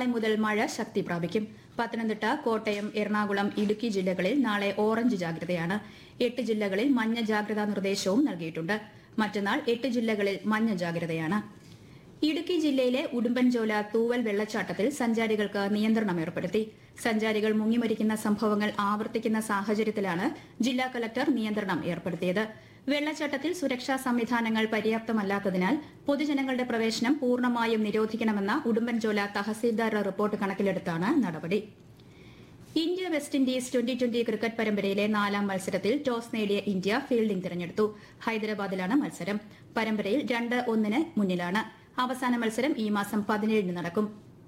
നാളെ മുതൽ മഴ ശക്തി പ്രാപിക്കും പത്തനംതിട്ട കോട്ടയം എറണാകുളം ഇടുക്കി ജില്ലകളിൽ നാളെ ഓറഞ്ച് ജാഗ്രതയാണ് എട്ട് ജില്ലകളിൽ മഞ്ഞ ജാഗ്രതാ നിർദ്ദേശവും നൽകിയിട്ടുണ്ട് മറ്റന്നാൾ എട്ട് ജില്ലകളിൽ മഞ്ഞ ജാഗ്രതയാണ് ഇടുക്കി ജില്ലയിലെ ഉടുമ്പൻചോല തൂവൽ വെള്ളച്ചാട്ടത്തിൽ സഞ്ചാരികൾക്ക് നിയന്ത്രണം ഏർപ്പെടുത്തി സഞ്ചാരികൾ മുങ്ങിമരിക്കുന്ന സംഭവങ്ങൾ ആവർത്തിക്കുന്ന സാഹചര്യത്തിലാണ് ജില്ലാ കലക്ടർ നിയന്ത്രണം ഏർപ്പെടുത്തിയത് വെള്ളച്ചാട്ടത്തിൽ സുരക്ഷാ സംവിധാനങ്ങൾ പര്യാപ്തമല്ലാത്തതിനാൽ പൊതുജനങ്ങളുടെ പ്രവേശനം പൂർണ്ണമായും നിരോധിക്കണമെന്ന ഉടുമ്പൻചോല തഹസീൽദാർ റിപ്പോർട്ട് കണക്കിലെടുത്താണ് നടപടി India West Indies twenty twenty cricket പരമ്പരയിലെ നാലാം മത്സരത്തിൽ ടോസ് നേടിയ ഇന്ത്യ ഫീൽഡിംഗ് തിരഞ്ഞെടുത്തു ഹൈദരാബാദിലാണ് മത്സരം പരമ്പരയിൽ രണ്ട് ഒന്നിന് മുന്നിലാണ് അവസാന മത്സരം ഈ മാസം പതിനേഴിന് നടക്കും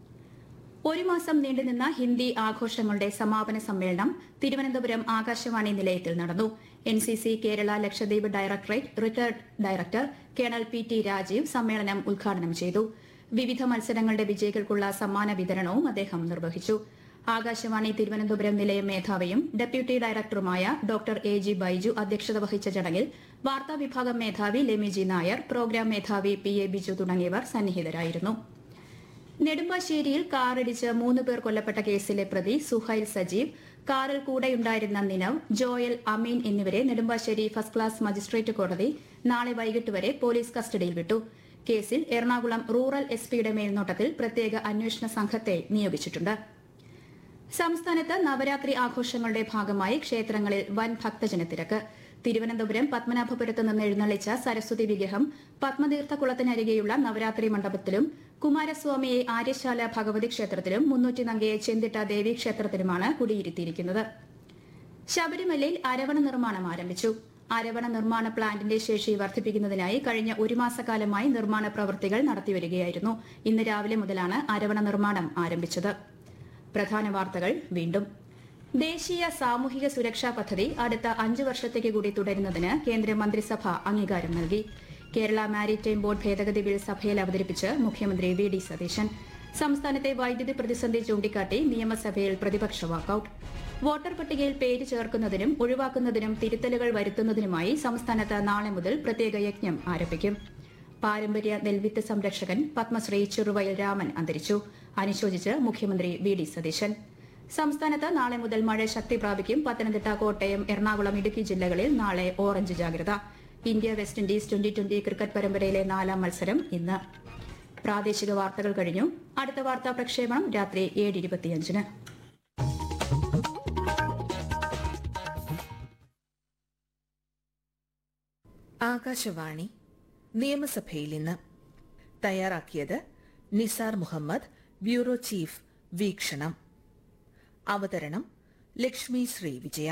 ഒരു മാസം നീണ്ടുനിന്ന ഹിന്ദി ആഘോഷങ്ങളുടെ സമാപന സമ്മേളനം തിരുവനന്തപുരം ആകാശവാണി നിലയത്തിൽ നടന്നു N C C Kerala Lakshadweep directorate retired director colonel P T Rajeev സമ്മേളനം ഉദ്ഘാടനം ചെയ്തു വിവിധ മത്സരങ്ങളുടെ വിജയികൾക്കുള്ള സമ്മാന വിതരണവും അദ്ദേഹം നിർവഹിച്ചു ആകാശവാണി തിരുവനന്തപുരം നിലയം മേധാവിയും ഡെപ്യൂട്ടി ഡയറക്ടറുമായ ഡോക്ടർ എ ജി ബൈജു അധ്യക്ഷത വഹിച്ച ചടങ്ങിൽ വാർത്താ വിഭാഗം മേധാവി ലെമി ജി നായർ പ്രോഗ്രാം മേധാവി പി എ ബിജു തുടങ്ങിയവർ സന്നിഹിതരായിരുന്നു നെടുമ്പാശ്ശേരിയിൽ കാറിടിച്ച് മൂന്ന് പേർ കൊല്ലപ്പെട്ട കേസിലെ പ്രതി സുഹൈൽ സജീവ് കാറിൽ കൂടെയുണ്ടായിരുന്ന നിനവ് ജോയൽ അമീൻ എന്നിവരെ നെടുമ്പാശ്ശേരി ഫസ്റ്റ് ക്ലാസ് മജിസ്ട്രേറ്റ് കോടതി നാളെ വൈകിട്ട് വരെ പോലീസ് കസ്റ്റഡിയിൽ വിട്ടു കേസിൽ എറണാകുളം റൂറൽ എസ് പിയുടെ മേൽനോട്ടത്തിൽ പ്രത്യേക അന്വേഷണ സംഘത്തെ നിയോഗിച്ചിട്ടുണ്ട് സംസ്ഥാനത്ത് നവരാത്രി ആഘോഷങ്ങളുടെ ഭാഗമായി ക്ഷേത്രങ്ങളിൽ വൻ ഭക്തജനത്തിരക്ക് തിരുവനന്തപുരം പത്മനാഭപുരത്ത് നിന്ന് എഴുന്നള്ളിച്ച സരസ്വതി വിഗ്രഹം പത്മതീർത്ഥക്കുളത്തിനരികെയുള്ള നവരാത്രി മണ്ഡപത്തിലും കുമാരസ്വാമിയെ ആര്യശാല ഭഗവതി ക്ഷേത്രത്തിലും മുന്നൂറ്റി നങ്കയെ ചെന്തിട്ട ദേവി ക്ഷേത്രത്തിലുമാണ് കുടിയിരുത്തിയിരിക്കുന്നത് ശബരിമലയിൽ അരവണ നിർമ്മാണം ആരംഭിച്ചു അരവണ നിർമ്മാണ പ്ലാന്റിന്റെ ശേഷി വർദ്ധിപ്പിക്കുന്നതിനായി കഴിഞ്ഞ ഒരു മാസക്കാലമായി നിർമ്മാണ പ്രവൃത്തികൾ നടത്തിവരികയായിരുന്നു ഇന്ന് രാവിലെ മുതലാണ് അരവണ നിർമ്മാണം ആരംഭിച്ചത് പ്രധാന വാർത്തകൾ വീണ്ടും ദേശീയ സാമൂഹിക സുരക്ഷാ പദ്ധതി അടുത്ത അഞ്ച് വർഷത്തേക്ക് കൂടി തുടരുന്നതിന് കേന്ദ്ര മന്ത്രിസഭ അംഗീകാരം നൽകി കേരള മാരിടൈം ബോർഡ് ഭേദഗതി ബിൽ സഭയിൽ അവതരിപ്പിച്ച് മുഖ്യമന്ത്രി വി ഡി സതീശൻ സംസ്ഥാനത്തെ വൈദ്യുതി പ്രതിസന്ധി ചൂണ്ടിക്കാട്ടി നിയമസഭയിൽ പ്രതിപക്ഷ വാക്കൌട്ട് വോട്ടർ പട്ടികയിൽ പേര് ചേർക്കുന്നതിനും ഒഴിവാക്കുന്നതിനും തിരുത്തലുകൾ വരുത്തുന്നതിനുമായി സംസ്ഥാനത്ത് നാളെ മുതൽ പ്രത്യേക യജ്ഞം ആരംഭിക്കും പാരമ്പര്യ നെൽവിത്ത് സംരക്ഷകൻ പത്മശ്രീ ചെറുവയൽ രാമൻ അന്തരിച്ചു അനുശോചിച്ച് മുഖ്യമന്ത്രി വി ഡി സതീശൻ സംസ്ഥാനത്ത് നാളെ മുതൽ മഴ ശക്തി പ്രാപിക്കും പത്തനംതിട്ട കോട്ടയം എറണാകുളം ഇടുക്കി ജില്ലകളിൽ നാളെ ഓറഞ്ച് ജാഗ്രത India West Indies twenty twenty cricket പരമ്പരയിലെ നാലാം മത്സരം ഇന്ന് പ്രാദേശിക വാർത്തകൾ കഴിഞ്ഞു അടുത്ത വാർത്താ പ്രക്ഷേപണം രാത്രി ഏഴ് ഇരുപത്തിയഞ്ചിന് ആകാശവാണി നിയമസഭയിൽ ഇന്ന് തയ്യാറാക്കിയത് നിസാർ മുഹമ്മദ് ബ്യൂറോ ചീഫ് വീക്ഷണം അവതരണം ലക്ഷ്മി ശ്രീ വിജയ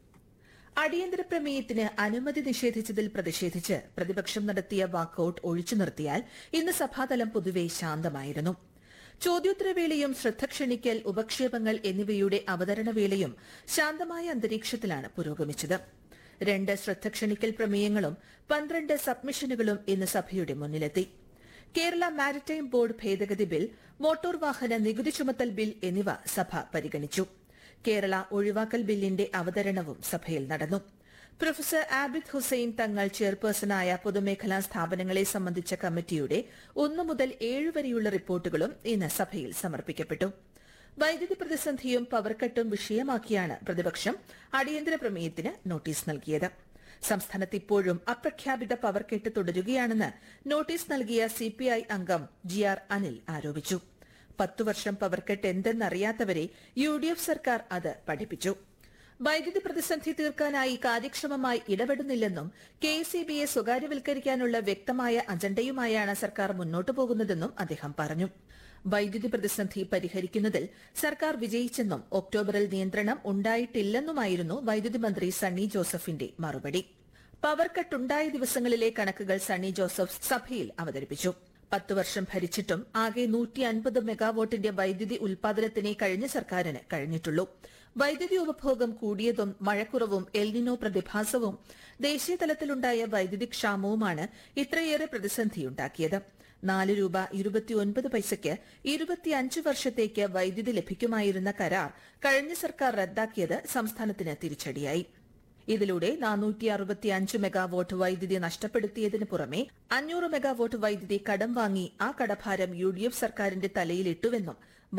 അടിയന്തര പ്രമേയത്തിന് അനുമതി നിഷേധിച്ചതിൽ പ്രതിഷേധിച്ച് പ്രതിപക്ഷം നടത്തിയ വാക്കൌട്ട് ഒഴിച്ചു നിർത്തിയാൽ ഇന്ന് സഭാതലം പൊതുവെ ശാന്തമായിരുന്നു ചോദ്യോത്തരവേളയും ശ്രദ്ധ ക്ഷണിക്കൽ ഉപക്ഷേപങ്ങൾ എന്നിവയുടെ അവതരണവേളയും ശാന്തമായ അന്തരീക്ഷത്തിലാണ് പുരോഗമിച്ചത് രണ്ട് ശ്രദ്ധ ക്ഷണിക്കൽ പ്രമേയങ്ങളും പന്ത്രണ്ട് സബ്മിഷനുകളും ഇന്ന് സഭയുടെ മുന്നിലെത്തി കേരള മാരിടൈം ബോർഡ് ഭേദഗതി ബിൽ മോട്ടോർ വാഹന നികുതി ചുമത്തൽ ബിൽ എന്നിവ സഭ പരിഗണിച്ചു കേരള ഒഴിവാക്കൽ ബില്ലിന്റെ അവതരണവും സഭയിൽ നടന്നു പ്രൊഫസർ ആബിദ് ഹുസൈൻ തങ്ങൾ ചെയർപേഴ്സണായ പൊതുമേഖലാ സ്ഥാപനങ്ങളെ സംബന്ധിച്ച കമ്മിറ്റിയുടെ ഒന്നു മുതൽ ഏഴ് വരെയുള്ള റിപ്പോർട്ടുകളും ഇന്ന് സഭയിൽ സമർപ്പിക്കപ്പെട്ടു വൈദ്യുതി പ്രതിസന്ധിയും പവർക്കട്ടും വിഷയമാക്കിയാണ് പ്രതിപക്ഷം അടിയന്തര പ്രമേയത്തിന് നോട്ടീസ് നൽകിയത് സംസ്ഥാനത്ത് ഇപ്പോഴും അപ്രഖ്യാപിത പവർക്കെട്ട് തുടരുകയാണെന്ന് നോട്ടീസ് നൽകിയ സിപിഐ അംഗം ജി ആർ അനിൽ ആരോപിച്ചു പത്തു വർഷം പവർക്കെട്ട് എന്തെന്നറിയാത്തവരെ യു ഡി എഫ് സർക്കാർ അത് പഠിപ്പിച്ചു വൈദ്യുതി പ്രതിസന്ധി തീർക്കാനായി കാര്യക്ഷമമായി ഇടപെടുന്നില്ലെന്നും കെ എസ് ഇ ബിയെ സ്വകാര്യവൽക്കരിക്കാനുള്ള വ്യക്തമായ അജണ്ടയുമായാണ് സർക്കാർ മുന്നോട്ടു പോകുന്നതെന്നും അദ്ദേഹം പറഞ്ഞു വൈദ്യുതി പ്രതിസന്ധി പരിഹരിക്കുന്നതിൽ സർക്കാർ വിജയിച്ചെന്നും ഒക്ടോബറിൽ നിയന്ത്രണം ഉണ്ടായിട്ടില്ലെന്നുമായിരുന്നു വൈദ്യുതി മന്ത്രി സണ്ണി ജോസഫിന്റെ മറുപടി പവർ കട്ട് ഉണ്ടായ ദിവസങ്ങളിലെ കണക്കുകൾ സണ്ണി ജോസഫ് സഭയിൽ അവതരിപ്പിച്ചു പത്ത് വർഷം ഭരിച്ചിട്ടും ആകെ നൂറ്റി അൻപത് മെഗാവാട്ടിന്റെ വൈദ്യുതി ഉൽപാദനത്തിനേ കഴിഞ്ഞ സർക്കാരിന് കഴിഞ്ഞിട്ടുള്ളൂ വൈദ്യുതി ഉപഭോഗം കൂടിയതും മഴക്കുറവും എൽനിനോ പ്രതിഭാസവും ദേശീയ തലത്തിലുണ്ടായ വൈദ്യുതി ക്ഷാമവുമാണ് ഇത്രയേറെ പ്രതിസന്ധിയുണ്ടാക്കിയത് നാല് രൂപ ഇരുപത്തിയൊൻപത് പൈസയ്ക്ക് ഇരുപത്തിയഞ്ച് വർഷത്തേക്ക് വൈദ്യുതി ലഭിക്കുമായിരുന്ന കരാർ കഴിഞ്ഞ സർക്കാർ റദ്ദാക്കിയത് സംസ്ഥാനത്തിന് തിരിച്ചടിയായി ഇതിലൂടെ നാനൂറ്റി അറുപത്തിയഞ്ച് മെഗാവോട്ട് വൈദ്യുതി നഷ്ടപ്പെടുത്തിയതിനു പുറമെ അഞ്ഞൂറ് മെഗാവോട്ട് വൈദ്യുതി കടം വാങ്ങി ആ കടഭാരം യു ഡി എഫ് സർക്കാരിന്റെ തലയിലിട്ടുവെന്നും